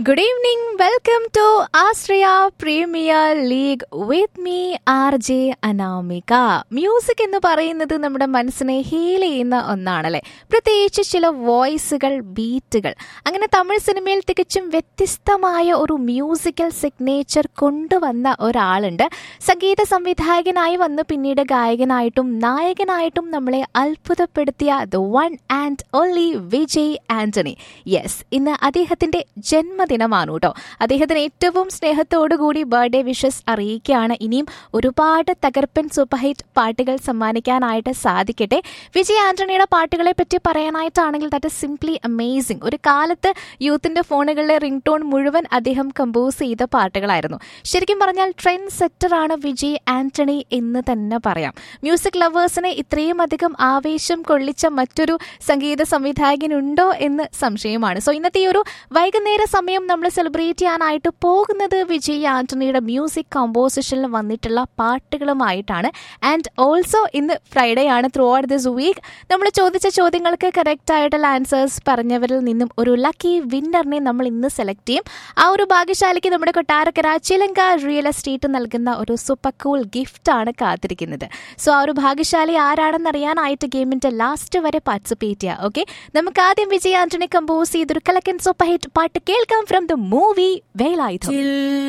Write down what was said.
Good evening. Welcome to Astraya Premier League with me RJ Anamika music എന്ന് പറയുന്നത് നമ്മുടെ മനസ്സിനെ ഹീൽ ചെയ്യുന്ന ഒന്നാണല്ലേ പ്രത്യേകിച്ച് ചില വോയിസുകൾ ബീറ്റുകൾ അങ്ങനെ തമിഴ് സിനിമയിൽ തികച്ചും വ്യത്യസ്തമായ ഒരു മ്യൂസിക്കൽ സിഗ്നേച്ചർ കൊണ്ടുവന്ന ഒരാളുണ്ട് സംഗീത സംവിധായകനായി വന്ന് പിന്നീട് ഗായകനായിട്ടും നായകനായിട്ടും നമ്മളെ അത്ഭുതപ്പെടുത്തിയ the one and only Vijay Antony yes ഇന്ന് അദ്ദേഹത്തിന്റെ ജന്മദിനമാണ് കേട്ടോ അദ്ദേഹത്തിന് ഏറ്റവും സ്നേഹത്തോടുകൂടി ബർത്ത്ഡേ വിഷസ് അറിയിക്കുകയാണ് ഇനിയും ഒരുപാട് തകർപ്പൻ സൂപ്പർ ഹിറ്റ് പാട്ടുകൾ സമ്മാനിക്കാനായിട്ട് സാധിക്കട്ടെ വിജയ് ആന്റണിയുടെ പാട്ടുകളെ പറ്റി പറയാനായിട്ടാണെങ്കിൽ ദാറ്റ് ഇസ് സിംപ്ലി അമേസിംഗ് ഒരു കാലത്ത് യൂത്തിന്റെ ഫോണുകളിലെ റിംഗ് ടോൺ മുഴുവൻ അദ്ദേഹം കമ്പോസ് ചെയ്ത പാട്ടുകളായിരുന്നു ശരിക്കും പറഞ്ഞാൽ ട്രെൻഡ് സെറ്ററാണ് വിജയ് ആന്റണി എന്ന് തന്നെ പറയാം മ്യൂസിക് ലവേഴ്സിനെ ഇത്രയും അധികം ആവേശം കൊള്ളിച്ച മറ്റൊരു സംഗീത സംവിധായകനുണ്ടോ എന്ന് സംശയമാണ് സോ ഇന്നത്തെ ഈ ഒരു വൈകുന്നേര സമയം നമ്മൾ സെലിബ്രേറ്റ് ചെയ്യാനായിട്ട് പോകുന്നത് വിജയ് ആന്റണിയുടെ മ്യൂസിക് കോമ്പോസിഷനിൽ വന്നിട്ടുള്ള പാട്ടുകളുമായിട്ടാണ് ആൻഡ് ഓൾസോ ഇന്ന് ഫ്രൈഡേ ആണ് ത്രൂ ഔട്ട് ദിസ് വീക്ക് നമ്മൾ ചോദിച്ച ചോദ്യങ്ങൾക്ക് കറക്റ്റ് ആയിട്ടുള്ള ആൻസേഴ്സ് പറഞ്ഞവരിൽ നിന്നും ഒരു ലക്കി വിന്നറിനെ നമ്മൾ ഇന്ന് സെലക്ട് ചെയ്യും ആ ഒരു ഭാഗ്യശാലിക്ക് നമ്മുടെ കൊട്ടാരക്കര ചിലങ്ക റിയൽ എസ്റ്റേറ്റ് നൽകുന്ന ഒരു സൂപ്പർ കൂൾ ഗിഫ്റ്റ് ആണ് കാത്തിരിക്കുന്നത് സോ ആ ഒരു ഭാഗ്യശാലി ആരാണെന്ന് അറിയാനായിട്ട് ഗെയിമിന്റെ ലാസ്റ്റ് വരെ പാർട്ടിസിപ്പേറ്റ് ചെയ്യുക ഓക്കെ നമുക്ക് ആദ്യം വിജയ് ആന്റണി കമ്പോസ് ചെയ്തൊരു കലക്കൻ സൂപ്പർ ഹിറ്റ് പാട്ട് കേൾക്കാം ഫ്രം ദ മൂവി വേലായുധം